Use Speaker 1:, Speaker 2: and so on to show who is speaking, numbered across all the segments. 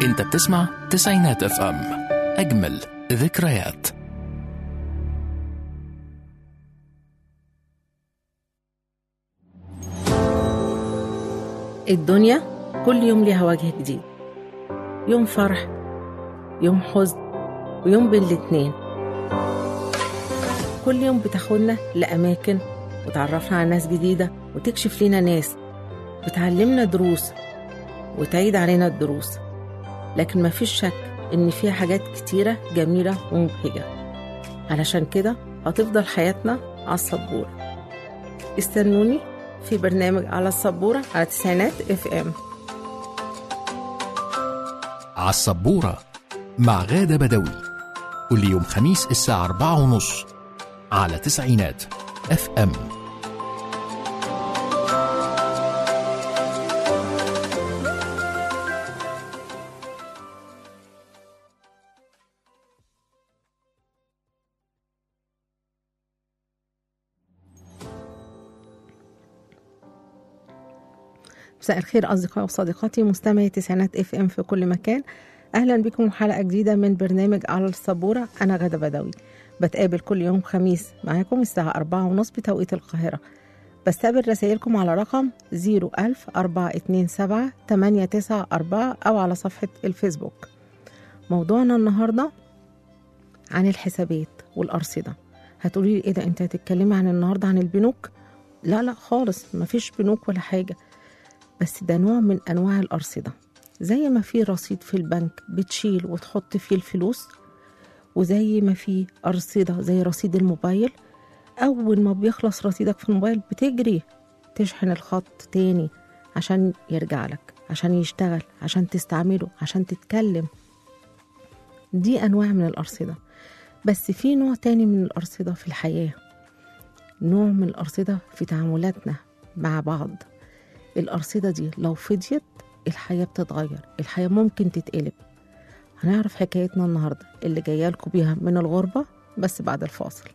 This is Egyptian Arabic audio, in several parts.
Speaker 1: انت بتسمع تسعينات اف ام اجمل ذكريات
Speaker 2: الدنيا كل يوم ليها وجه جديد يوم فرح يوم حزن ويوم بين الاتنين كل يوم بتاخدنا لأماكن وتعرفنا على ناس جديدة وتكشف لنا ناس بتعلمنا دروس وتعيد علينا الدروس لكن مفيش شك إن فيها حاجات كتيرة جميلة ومبهجة علشان كده هتفضل حياتنا على السبورة استنوني في برنامج على السبورة على تسعينات اف ام
Speaker 1: على السبورة مع غادة بدوي كل يوم خميس الساعة أربعة ونص على تسعينات اف ام
Speaker 2: مساء الخير أصدقائي وصديقاتي مستمعي تسعينات اف ام في كل مكان أهلا بكم حلقة جديدة من برنامج على السبورة أنا غادة بدوي بتقابل كل يوم خميس معاكم الساعة أربعة ونص بتوقيت القاهرة بستقبل رسائلكم على رقم 01000 427 894 أو على صفحة الفيسبوك موضوعنا النهاردة عن الحسابات والأرصدة هتقولي لي إيه ده أنت هتتكلمي عن النهاردة عن البنوك لا لا خالص مفيش بنوك ولا حاجة بس ده نوع من أنواع الأرصدة زي ما في رصيد في البنك بتشيل وتحط فيه الفلوس وزي ما في أرصدة زي رصيد الموبايل أول ما بيخلص رصيدك في الموبايل بتجري تشحن الخط تاني عشان يرجع لك عشان يشتغل عشان تستعمله عشان تتكلم دي أنواع من الأرصدة بس في نوع تاني من الأرصدة في الحياة نوع من الأرصدة في تعاملاتنا مع بعض الأرصدة دي لو فضيت الحياة بتتغير الحياة ممكن تتقلب هنعرف حكايتنا النهاردة اللي جاية لكم بيها من الغربة بس بعد الفاصل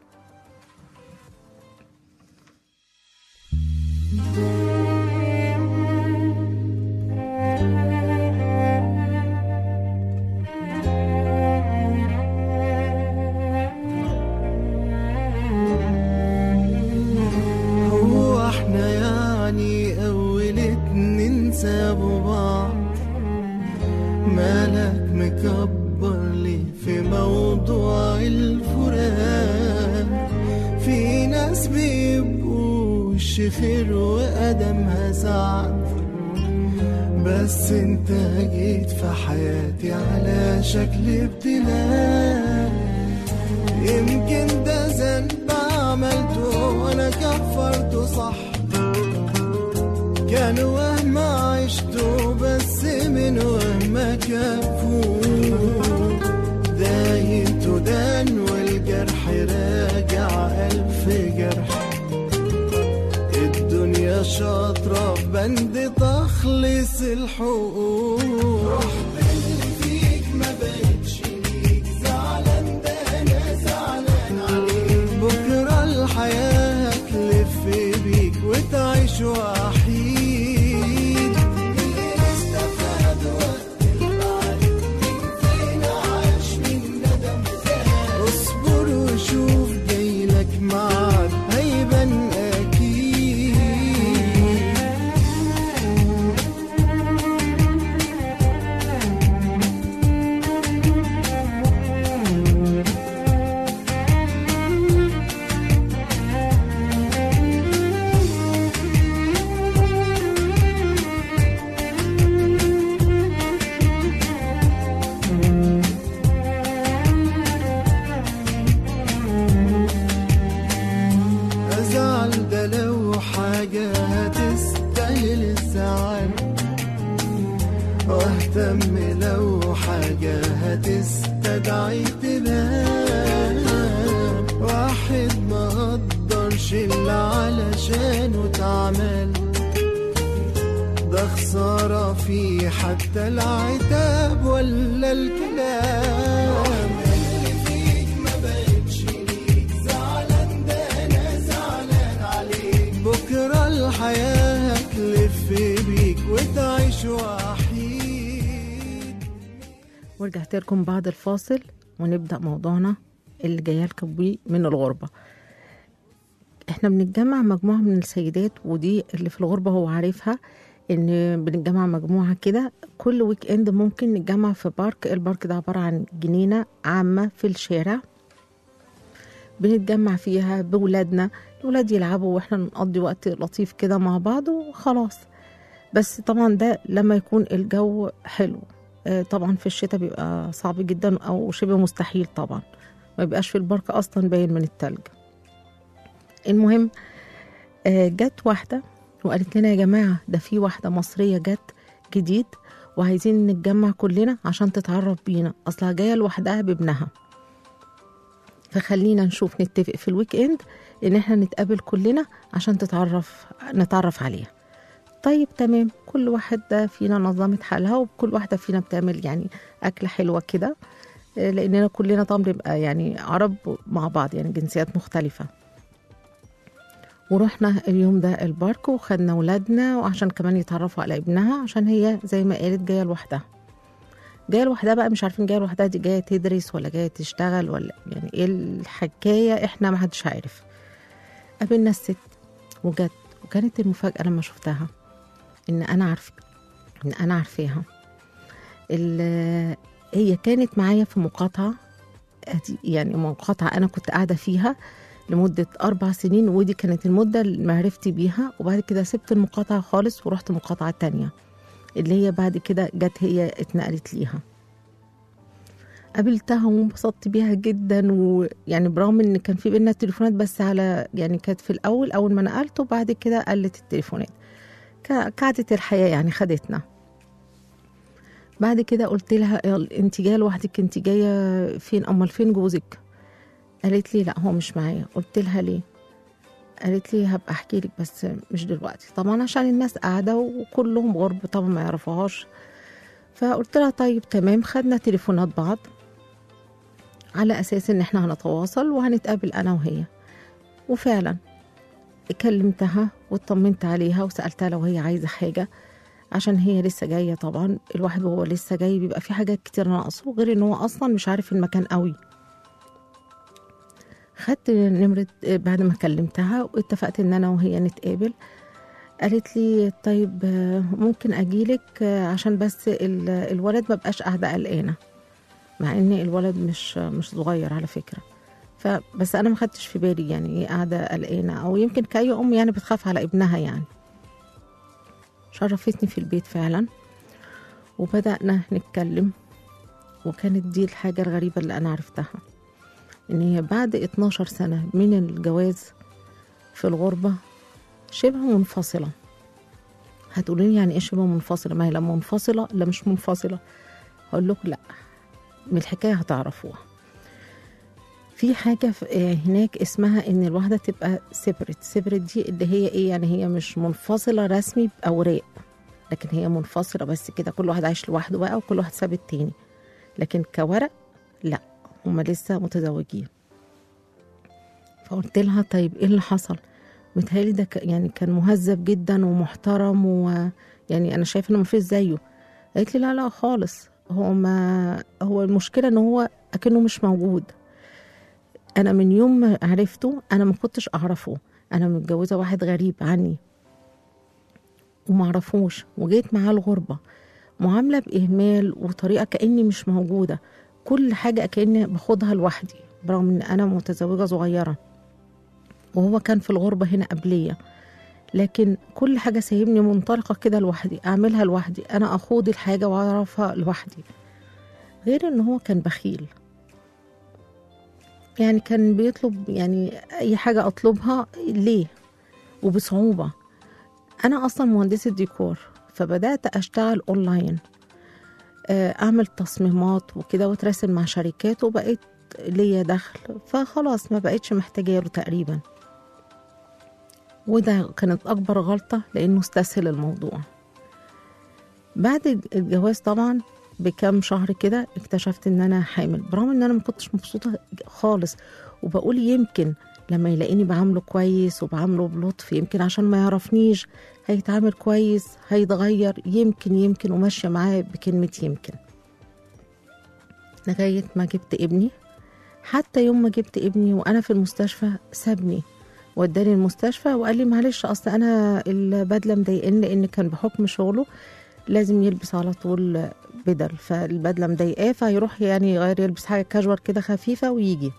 Speaker 3: هو احنا يعني اول اتنين سابوا بعض مالك مكبر لي في موضوع الفراق في ناس بيبقوا وش خير وقدمها سعد بس انت جيت في حياتي على شكل ابتلاء يمكن ده ذنب عملته وانا كفرته صح كان وهم عشته بس من وهم كفوه دايت ودان والجرح راجع ألف جرح الدنيا شاطرة في بند تخلص الحقوق فيك ما بقتش ليك زعلان ده انا زعلان عليك بكره الحياه هتلف بيك وتعيش وحيد اللي استفاد وقت البعد مين فينا عاش من ندم زاد اصبر وشوف جايلك معاد هيبان اكيد أزعل ده لو حاجة هتستاهل الزعل واهتم لو حاجة هتستدعي تبان واحد ما قدرش اللي علشانه اتعمل ده خسارة فيه حتى العتاب ولا الكلام اللي فيك ما بقتش ليك زعلان ده انا زعلان عليك بكرة الحياة هتلف بيك وتعيش وحيد
Speaker 2: ورجعت لكم بعد الفاصل ونبدأ موضوعنا اللي جايه لكم بيه من الغربة احنا بنتجمع مجموعة من السيدات ودي اللي في الغربة هو عارفها ان بنتجمع مجموعة كده كل ويك اند ممكن نتجمع في بارك البارك ده عبارة عن جنينة عامة في الشارع بنتجمع فيها بولادنا الولاد يلعبوا واحنا نقضي وقت لطيف كده مع بعض وخلاص بس طبعا ده لما يكون الجو حلو آه، طبعا في الشتاء بيبقى صعب جدا او شبه مستحيل طبعا ما بيبقاش في البارك اصلا باين من التلج المهم آه، جت واحده وقالت لنا يا جماعه ده في واحده مصريه جت جديد وعايزين نتجمع كلنا عشان تتعرف بينا اصلها جايه لوحدها بابنها فخلينا نشوف نتفق في الويك اند ان احنا نتقابل كلنا عشان تتعرف نتعرف عليها طيب تمام كل واحدة فينا نظمت حالها وكل واحدة فينا بتعمل يعني أكلة حلوة كده آه، لأننا كلنا طبعا بنبقى يعني عرب مع بعض يعني جنسيات مختلفة ورحنا اليوم ده البارك وخدنا ولادنا وعشان كمان يتعرفوا على ابنها عشان هي زي ما قالت جاية لوحدها جاية لوحدها بقى مش عارفين جاية لوحدها دي جاية تدرس ولا جاية تشتغل ولا يعني ايه الحكاية احنا ما حدش عارف قابلنا الست وجت وكانت المفاجأة لما شفتها ان انا عارفه ان انا عارفاها ال- هي كانت معايا في مقاطعه أدي- يعني مقاطعه انا كنت قاعده فيها لمده اربع سنين ودي كانت المده اللي معرفتي بيها وبعد كده سبت المقاطعه خالص ورحت مقاطعه تانية اللي هي بعد كده جت هي اتنقلت ليها قابلتها وانبسطت بيها جدا ويعني برغم ان كان في بينا تليفونات بس على يعني كانت في الاول اول ما نقلت وبعد كده قلت التليفونات ك- كعدة الحياة يعني خدتنا بعد كده قلت لها يلا انت جايه لوحدك انت جايه فين امال فين جوزك قالت لي لا هو مش معايا قلت لها ليه قالت لي هبقى احكي لك بس مش دلوقتي طبعا عشان الناس قاعده وكلهم غرب طبعا ما يعرفوهاش فقلت لها طيب تمام خدنا تليفونات بعض على اساس ان احنا هنتواصل وهنتقابل انا وهي وفعلا كلمتها واطمنت عليها وسألتها لو هي عايزة حاجة عشان هي لسه جاية طبعا الواحد وهو لسه جاي بيبقى في حاجات كتير ناقصه غير ان هو اصلا مش عارف المكان قوي خدت نمرة بعد ما كلمتها واتفقت ان انا وهي نتقابل قالت لي طيب آه، ممكن اجيلك آه، عشان بس ال- الولد ما بقاش قاعدة قلقانة مع ان الولد مش مش صغير على فكرة فبس انا ما خدتش في بالي يعني ايه قاعده قلقانه او يمكن كاي ام يعني بتخاف على ابنها يعني شرفتني في البيت فعلا وبدانا نتكلم وكانت دي الحاجه الغريبه اللي انا عرفتها ان هي بعد 12 سنه من الجواز في الغربه شبه منفصله هتقولي لي يعني ايه شبه منفصله ما هي لا منفصله لا مش منفصله هقول لكم لا من الحكايه هتعرفوها في حاجة في- آه، هناك اسمها إن الواحدة تبقى سيبريت سيبريت دي اللي هي إيه يعني هي مش منفصلة رسمي بأوراق لكن هي منفصلة بس كده كل واحد عايش لوحده بقى وكل واحد ساب التاني لكن كورق لا هما لسه متزوجين فقلت لها طيب ايه اللي حصل متهيألي ده ك- يعني كان مهذب جدا ومحترم ويعني انا شايفه انه مفيش زيه قالت لي لا لا خالص هو ما هو المشكله ان هو اكنه مش موجود انا من يوم ما عرفته انا ما كنتش اعرفه انا متجوزه واحد غريب عني وما اعرفوش وجيت معاه الغربه معامله باهمال وطريقه كاني مش موجوده كل حاجه كاني باخدها لوحدي برغم ان انا متزوجه صغيره وهو كان في الغربه هنا قبليه لكن كل حاجه سايبني منطلقه كده لوحدي اعملها لوحدي انا اخوض الحاجه واعرفها لوحدي غير ان هو كان بخيل يعني كان بيطلب يعني اي حاجه اطلبها ليه وبصعوبه انا اصلا مهندسه ديكور فبدات اشتغل اونلاين آه، اعمل تصميمات وكده واتراسل مع شركات وبقيت ليا دخل فخلاص ما بقيتش محتاجه له تقريبا وده كانت اكبر غلطه لانه استسهل الموضوع بعد الجواز طبعا بكام شهر كده اكتشفت ان انا حامل برغم ان انا ما كنتش مبسوطه خالص وبقول يمكن لما يلاقيني بعامله كويس وبعامله بلطف يمكن عشان ما يعرفنيش هيتعامل كويس هيتغير يمكن يمكن وماشيه معاه بكلمه يمكن لغاية ما جبت ابني حتى يوم ما جبت ابني وأنا في المستشفى سابني وداني المستشفى وقال لي معلش أصل أنا البدلة مضايقني لأن كان بحكم شغله لازم يلبس على طول بدل فالبدلة مضايقاه فيروح يعني يغير يلبس حاجة كاجوال كده خفيفة ويجي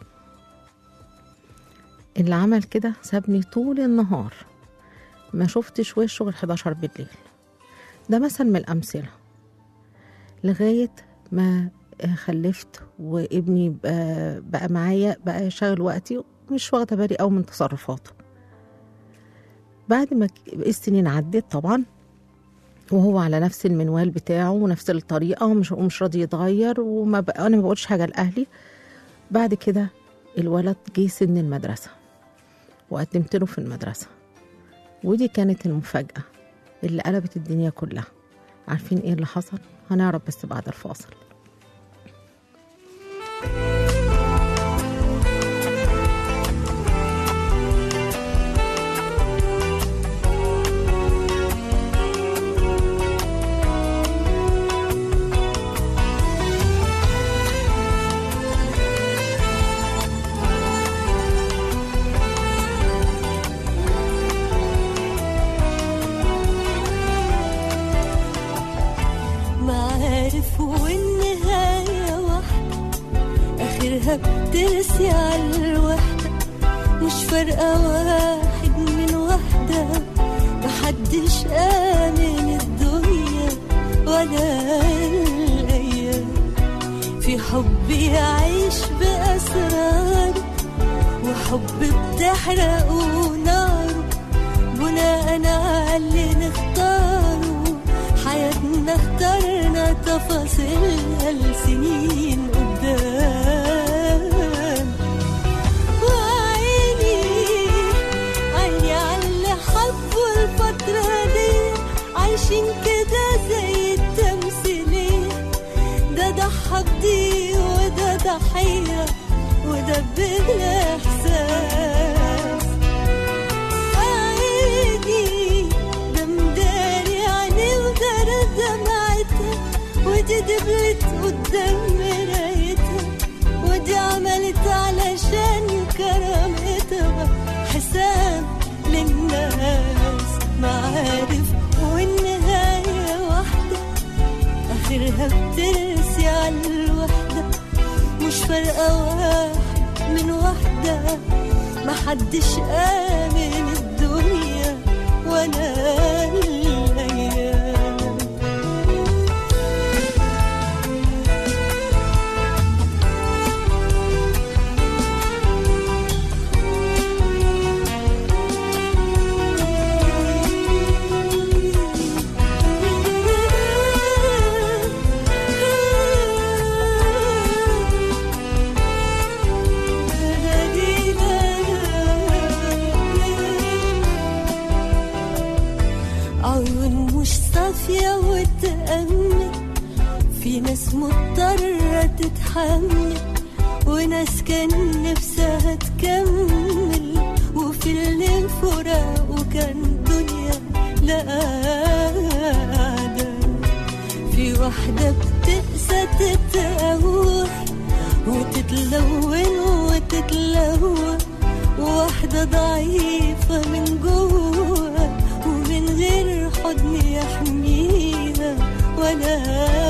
Speaker 2: اللي عمل كده سابني طول النهار ما شفتش وشه غير 11 بالليل ده مثل من الأمثلة لغاية ما خلفت وابني بقى, بقى معايا بقى شاغل وقتي ومش واخدة بالي أوي من تصرفاته بعد ما ك- السنين عدت طبعا وهو على نفس المنوال بتاعه ونفس الطريقة ومش, ومش راضي يتغير وما بقى أنا ما بقولش حاجة لأهلي بعد كده الولد جه سن المدرسة وقدمت له في المدرسة ودي كانت المفاجأة اللي قلبت الدنيا كلها عارفين ايه اللي حصل؟ هنعرف بس بعد الفاصل
Speaker 4: معارف والنهاية واحدة آخرها بترسي على الوحدة مش فارقة واحد من واحدة محدش آمن الدنيا ولا الأيام في حب يعيش بأسراره وحب بتحرقه ناره بناء على اللي نختاره حياتنا اخترنا تفاصيلها لسنين قدام وعيني عيني على اللي حبوا الفترة دي عايشين كده زي التمثيلية ده ضحى بدي وده ضحية وده بلا إحساس عيني ده مداري عيني ودار دمعتها ودي دبلت قدام مرايتها ودي عملت علشان كرامتها حساب للناس معارف والنهاية واحدة آخرها بترسي على الوحدة مش فارقة واحد من واحدة محدش آمن الدنيا ولا الأيام عيون مش صافية وتأمل في ناس مضطرة تتحمل وناس كان نفسها تكمل وفي اللي فراق وكان دنيا لا قاعدة في واحدة بتقسى تتقوى وتتلون وتتلوى وواحدة ضعيفة من جوه ومن غير حضن يحميها ولا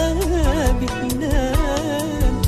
Speaker 4: بتنام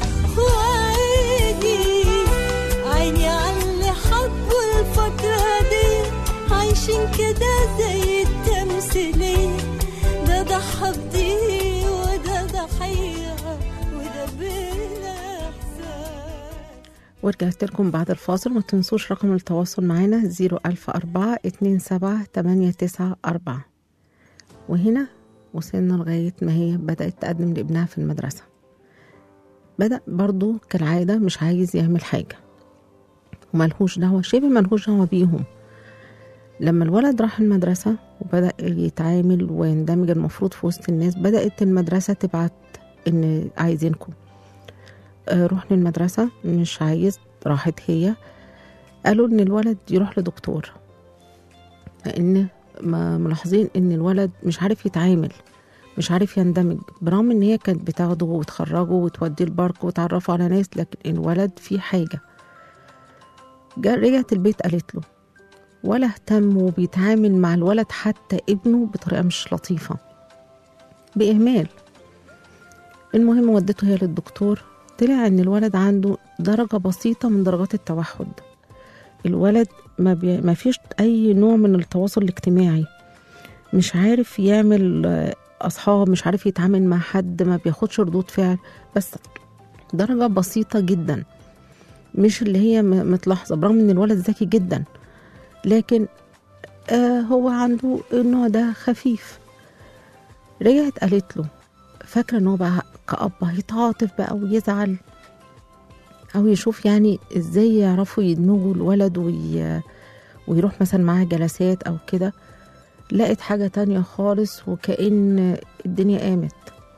Speaker 4: وعيني عيني على اللي حبوا الفترة دي عايشين كده زي التمثيلية ده ضحى بدي وده ضحية وده بلا إحساس
Speaker 2: ورجعت لكم بعد الفاصل ما تنسوش رقم التواصل معنا 01004 27894 وهنا وصلنا لغاية ما هي بدأت تقدم لابنها في المدرسة بدأ برضو كالعادة مش عايز يعمل حاجة وملهوش دعوة شبه ملهوش دعوة بيهم لما الولد راح المدرسة وبدأ يتعامل ويندمج المفروض في وسط الناس بدأت المدرسة تبعت إن عايزينكم آه، روح للمدرسة مش عايز راحت هي قالوا إن الولد يروح لدكتور لأن ما ملاحظين إن الولد مش عارف يتعامل مش عارف يندمج برغم ان هي كانت بتاخده وتخرجه وتوديه البارك وتعرفه على ناس لكن الولد فيه حاجة جا- رجعت البيت قالت له ولا اهتم وبيتعامل مع الولد حتى ابنه بطريقة مش لطيفة بإهمال المهم ودته هي للدكتور طلع ان الولد عنده درجة بسيطة من درجات التوحد الولد ما, بي... ما فيش اي نوع من التواصل الاجتماعي مش عارف يعمل آه، اصحاب مش عارف يتعامل مع حد ما بياخدش ردود فعل بس درجة بسيطة جدا مش اللي هي م- متلاحظة برغم ان الولد ذكي جدا لكن آه هو عنده النوع ده خفيف رجعت قالت له فاكرة ان هو بقى كأب هيتعاطف بقى ويزعل أو يشوف يعني ازاي يعرفوا يدمجوا الولد وي... ويروح مثلا معاه جلسات أو كده لقت حاجة تانية خالص وكأن الدنيا قامت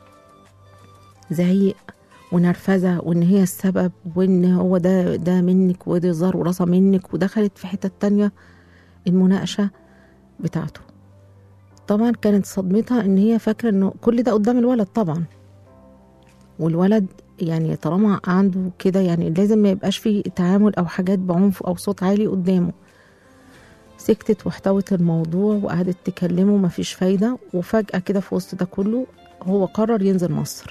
Speaker 2: زعيق ونرفزة وإن هي السبب وإن هو ده ده منك وده زار وراسة منك ودخلت في حتة تانية المناقشة بتاعته طبعا كانت صدمتها إن هي فاكرة إنه كل ده قدام الولد طبعا والولد يعني طالما عنده كده يعني لازم ما يبقاش فيه تعامل أو حاجات بعنف أو صوت عالي قدامه سكتت واحتوت الموضوع وقعدت تكلمه مفيش فايدة وفجأة كده في وسط ده كله هو قرر ينزل مصر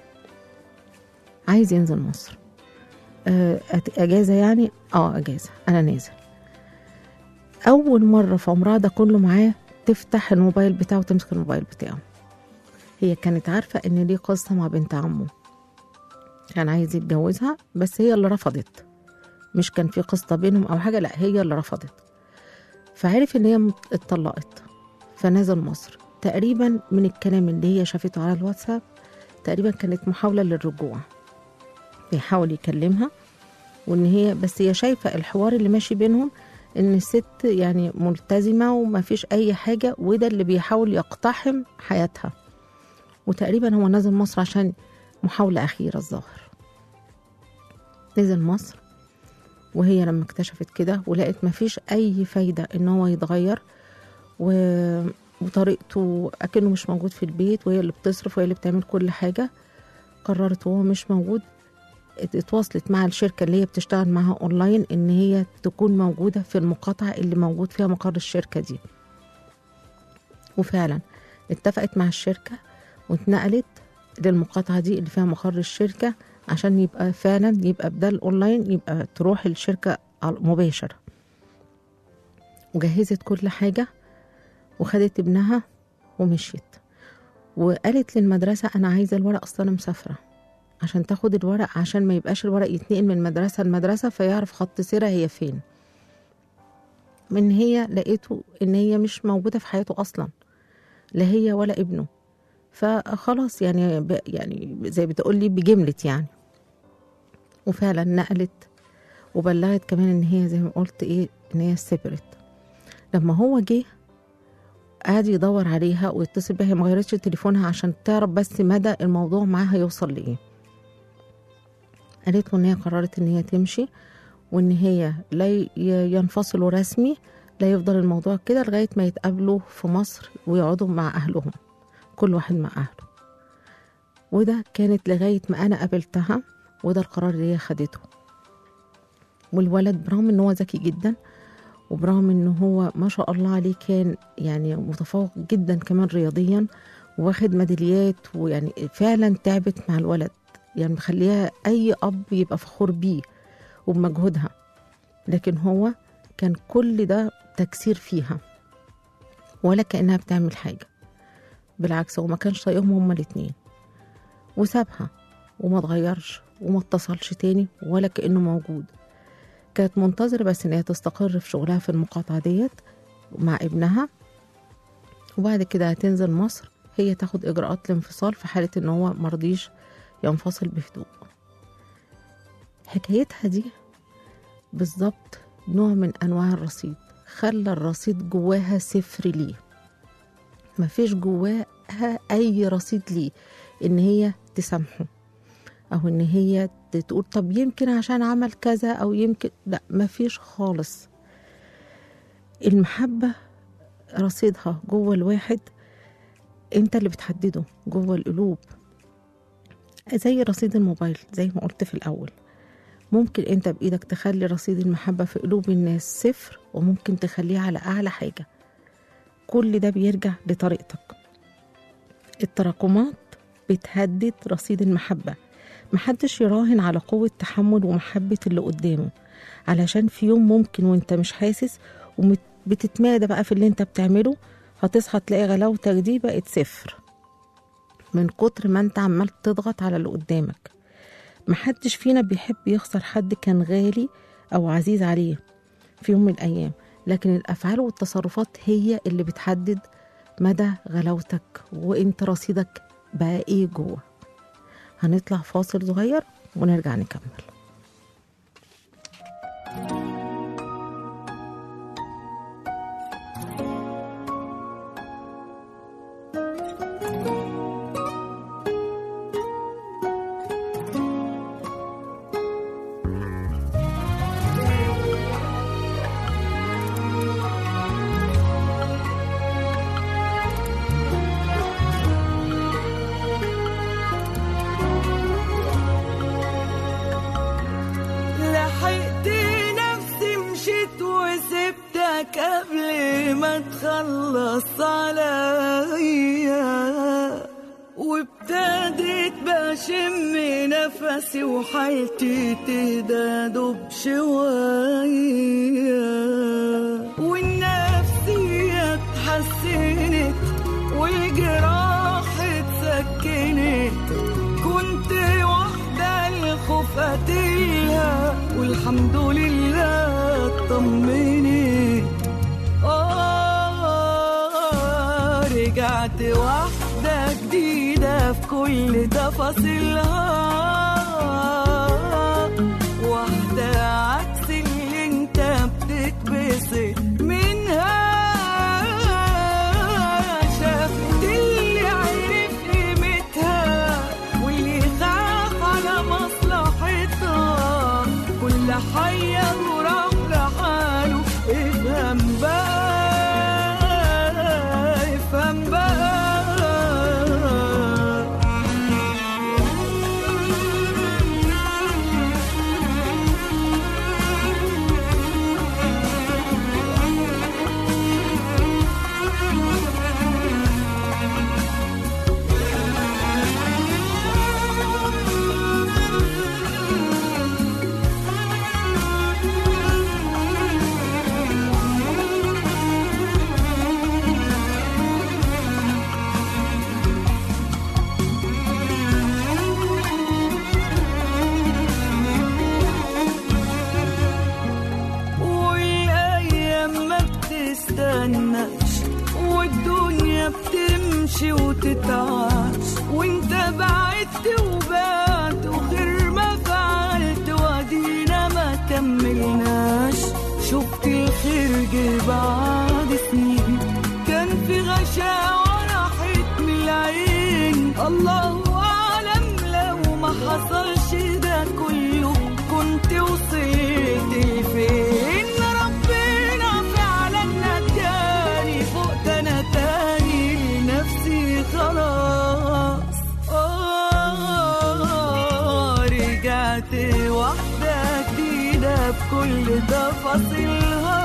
Speaker 2: عايز ينزل مصر آه، أت- أجازة يعني اه أجازة أنا نازل أول مرة في عمرها ده كله معاه تفتح الموبايل بتاعه وتمسك الموبايل بتاعه هي كانت عارفة إن ليه قصة مع بنت عمه كان عايز يتجوزها بس هي اللي رفضت مش كان في قصة بينهم أو حاجة لا هي اللي رفضت فعرف إن هي مت- اتطلقت فنزل مصر تقريبا من الكلام اللي هي شافته على الواتساب تقريبا كانت محاولة للرجوع بيحاول يكلمها وإن هي بس هي شايفة الحوار اللي ماشي بينهم إن الست يعني ملتزمة وما فيش أي حاجة وده اللي بيحاول يقتحم حياتها وتقريبا هو نزل مصر عشان محاولة أخيرة الظاهر نزل مصر وهي لما اكتشفت كده ولقت مفيش أي فايدة إن هو يتغير و... وطريقته أكنه مش موجود في البيت وهي اللي بتصرف وهي اللي بتعمل كل حاجة قررت وهو مش موجود ات- اتواصلت مع الشركة اللي هي بتشتغل معاها أونلاين إن هي تكون موجودة في المقاطعة اللي موجود فيها مقر الشركة دي وفعلا اتفقت مع الشركة واتنقلت للمقاطعة دي اللي فيها مقر الشركة عشان يبقى فعلا يبقى بدل اونلاين يبقى تروح الشركة على- مباشر وجهزت كل حاجة وخدت ابنها ومشيت وقالت للمدرسة أنا عايزة الورق أصلا أنا مسافرة عشان تاخد الورق عشان ما يبقاش الورق يتنقل من مدرسة لمدرسة فيعرف خط سيرها هي فين من هي لقيته إن هي مش موجودة في حياته أصلا لا هي ولا ابنه فخلاص يعني ب يعني زي بتقولي بجملت يعني وفعلا نقلت وبلغت كمان ان هي زي ما قلت ايه ان هي سيبرت لما هو جه قعد يدور عليها ويتصل بيها هي ما غيرتش تليفونها عشان تعرف بس مدى الموضوع معاها هيوصل لايه قالت له ان هي قررت ان هي تمشي وان هي لا ي- ينفصلوا رسمي لا يفضل الموضوع كده لغايه ما يتقابلوا في مصر ويقعدوا مع اهلهم كل واحد مع اهله وده كانت لغايه ما انا قابلتها وده القرار اللي هي خدته والولد برغم ان هو ذكي جدا وبرغم ان هو ما شاء الله عليه كان يعني متفوق جدا كمان رياضيا واخد ميداليات ويعني فعلا تعبت مع الولد يعني مخليها اي اب يبقى فخور بيه وبمجهودها لكن هو كان كل ده تكسير فيها ولا كانها بتعمل حاجه بالعكس هو ما كانش طايقهم هما الاتنين وسابها وما اتغيرش وما اتصلش تاني ولا كأنه موجود كانت منتظرة بس إن هي تستقر في شغلها في المقاطعة ديت مع ابنها وبعد كده هتنزل مصر هي تاخد إجراءات الانفصال في حالة إن هو مرضيش ينفصل بهدوء حكايتها دي بالظبط نوع من أنواع الرصيد خلى الرصيد جواها صفر ليه مفيش جواها أي رصيد ليه إن هي تسامحه أو إن هي تقول طب يمكن عشان عمل كذا أو يمكن لا مفيش خالص المحبة رصيدها جوه الواحد انت اللي بتحدده جوه القلوب زي رصيد الموبايل زي ما قلت في الأول ممكن انت بإيدك تخلي رصيد المحبة في قلوب الناس صفر وممكن تخليه على أعلى حاجة كل ده بيرجع لطريقتك التراكمات بتهدد رصيد المحبة محدش يراهن على قوة تحمل ومحبة اللي قدامه علشان في يوم ممكن وانت مش حاسس وبتتمادى بقى في اللي انت بتعمله هتصحى تلاقي غلاوتك دي بقت صفر من كتر ما انت عمال تضغط على اللي قدامك محدش فينا بيحب يخسر حد كان غالي أو عزيز عليه في يوم من الأيام لكن الأفعال والتصرفات هي اللي بتحدد مدى غلاوتك وانت رصيدك بقى ايه جوه هنطلع فاصل صغير ونرجع نكمل
Speaker 3: لحقت نفسي مشيت وسبتك قبل ما تخلص عليا وابتديت بشم نفسي وحالتي تهدى بشوية والنفسية اتحسنت والجراح اتسكنت كنت واحدة الخوف قتلها والحمد لله اطمنت آه رجعت واحدة جديدة في كل تفاصيلها واحدة عكس اللي انت بتتبسط منها شافت اللي عرف قيمتها واللي خاف على مصلحتها كل حية وراح لحاله افهم بقى افهم بقى والايام ما بتستناش والدنيا بتمشي وتتعاش وانت بعدت وبعت وخير ما فعلت وادينا ما كملناش شفت الخير جه بعد سنين كان في غشاوة راحت من العين الله أعلم لو ما حصلش ده كله كنت وصلت لفين ربنا فعلا نجاني فوق انا تاني لنفسي خلاص آه رجعت واحدة جديدة بكل تفاصيلها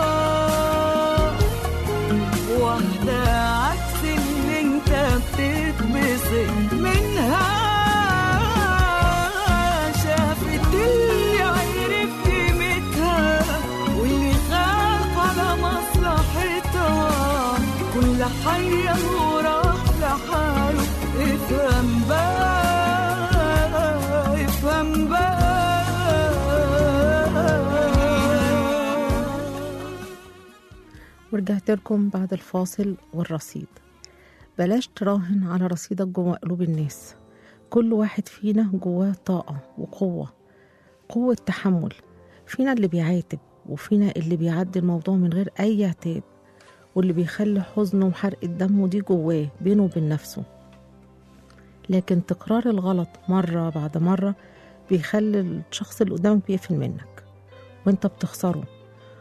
Speaker 3: واحدة عكس اللي انت بتتبسط منها شافت اللي عرف قيمتها واللي خاف على مصلحتها كل حية وراح لحاله افهم بقى افهم بقى
Speaker 2: ورجعت لكم بعد الفاصل والرصيد بلاش تراهن على رصيدك جوه قلوب الناس كل واحد فينا جواه طاقة وقوة قوة تحمل فينا اللي بيعاتب وفينا اللي بيعدي الموضوع من غير أي عتاب واللي بيخلي حزنه وحرقة دمه دي جواه بينه وبين نفسه لكن تكرار الغلط مرة بعد مرة بيخلي الشخص اللي قدامك بيقفل منك وانت بتخسره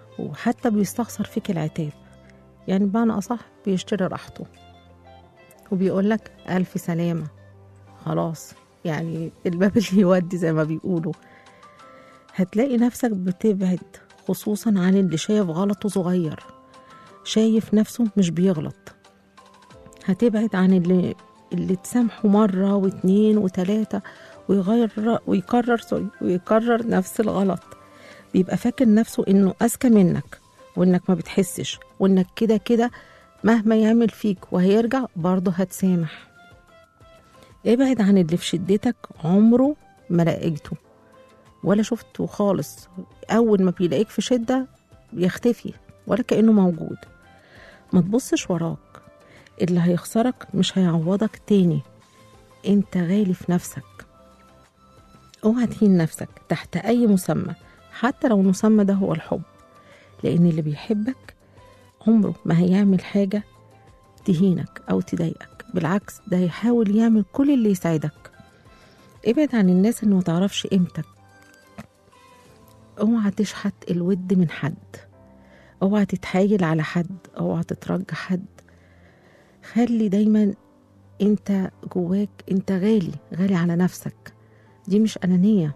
Speaker 2: وحتى بيستخسر فيك العتاب يعني بمعنى أصح بيشتري راحته وبيقول لك ألف سلامة خلاص يعني الباب اللي يودي زي ما بيقولوا هتلاقي نفسك بتبعد خصوصا عن اللي شايف غلطه صغير شايف نفسه مش بيغلط هتبعد عن اللي اللي تسامحه مرة واتنين وتلاتة ويغير ويكرر سوري ويكرر نفس الغلط بيبقى فاكر نفسه انه اذكى منك وانك ما بتحسش وانك كده كده مهما يعمل فيك وهيرجع برضه هتسامح ابعد عن اللي في شدتك عمره ما لقيته ولا شفته خالص اول ما بيلاقيك في شدة بيختفي ولا كأنه موجود ما تبصش وراك اللي هيخسرك مش هيعوضك تاني انت غالي في نفسك اوعى تهين نفسك تحت اي مسمى حتى لو المسمى ده هو الحب لان اللي بيحبك عمره ما هيعمل حاجة تهينك او تضايقك بالعكس ده هيحاول يعمل كل اللي يساعدك ابعد عن الناس اللي متعرفش قيمتك اوعى تشحت الود من حد اوعى تتحايل على حد اوعى تترجى حد خلي دايما انت جواك انت غالي غالي على نفسك دي مش انانيه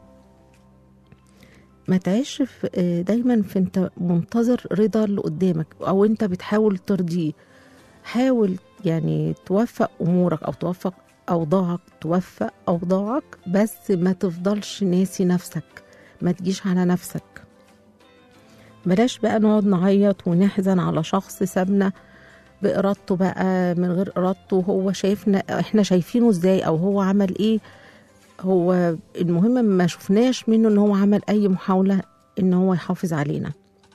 Speaker 2: ما تعيش في دايما في انت منتظر رضا اللي قدامك او انت بتحاول ترضيه حاول يعني توفق امورك او توفق اوضاعك توفق اوضاعك بس ما تفضلش ناسي نفسك ما تجيش على نفسك بلاش بقى نقعد نعيط ونحزن على شخص سابنا بإرادته بقى من غير إرادته هو شايفنا احنا شايفينه ازاي او هو عمل ايه هو المهم ما شفناش منه ان هو عمل اي محاولة ان هو يحافظ علينا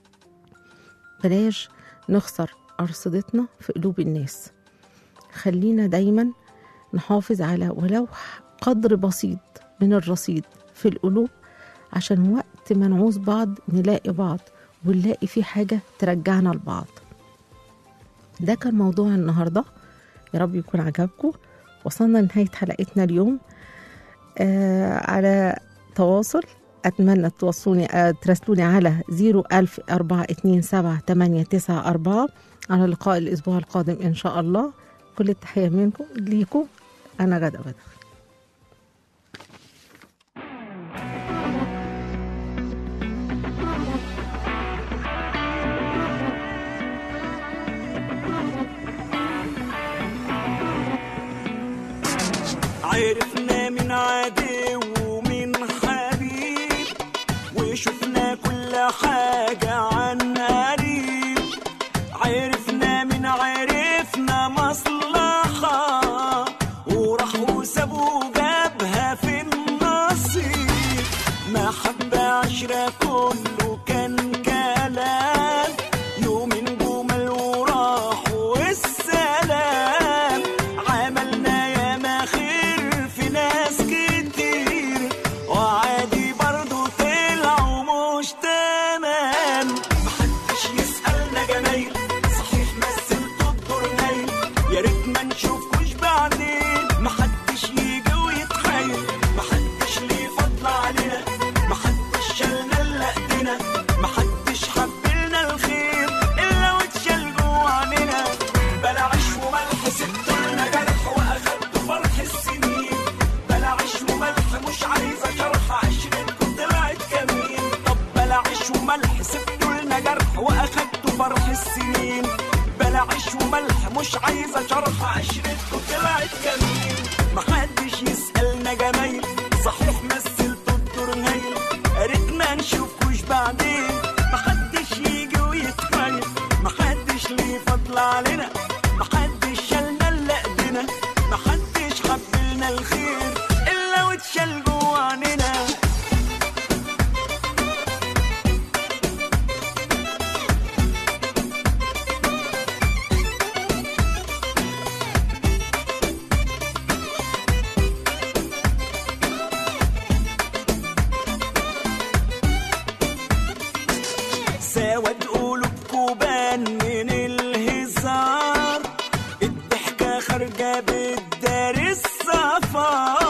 Speaker 2: بلاش نخسر أرصدتنا في قلوب الناس خلينا دايما نحافظ على ولو قدر بسيط من الرصيد في القلوب عشان وقت ما نعوز بعض نلاقي بعض ونلاقي في حاجة ترجعنا لبعض ده كان موضوع النهاردة يا رب يكون عجبكم وصلنا لنهاية حلقتنا اليوم آه على تواصل أتمنى توصلوني آه تراسلوني على 010427894 على لقاء الأسبوع القادم إن شاء الله كل التحية منكم ليكم أنا غدا بدر
Speaker 5: عرفنا من عدو ومن حبيب وشفنا كل حاجة عن قريب عرفنا من عرفنا مصلحة وراح وسابوا جابها في النصيب محبة عشرة كله كان كلام يومين جمل وراح والسلام عملنا ياما خير في ناس كتير وعادي برضو طلعوا مش تمام محدش يسألنا جمايل صحيح مثلتوا الدور نايل يا ريت ما نشوفكوش بعدين محدش يجي ويتخيل محدش ليه فضل علينا محدش شالنا الا ايدينا محدش حبلنا الخير الا واتشال جوا عنينا بلا عيش وملح سبتولنا جرح واخدتوا فرح السنين بلا عيش وملح مش عايزه شرح عشرتكم طلعت كمين طب بلا عيش وملح سبتولنا جرح واخدتوا فرح السنين بلا عيش وملح مش عايزه شرح عشرتكم طلعت كمين محدش يسألنا جمايل صحيح مثلتوا الدور هايل يا ريت ما نشوفكوش بعدين محدش يجي ويتخيل محدش ليه فضل علينا محدش شالنا الا ايدينا محدش حبلنا الخير الا واتشال جوا عنينا سواد قلوبكوا بان من الهزار الضحكة خارجة بالدار الصفار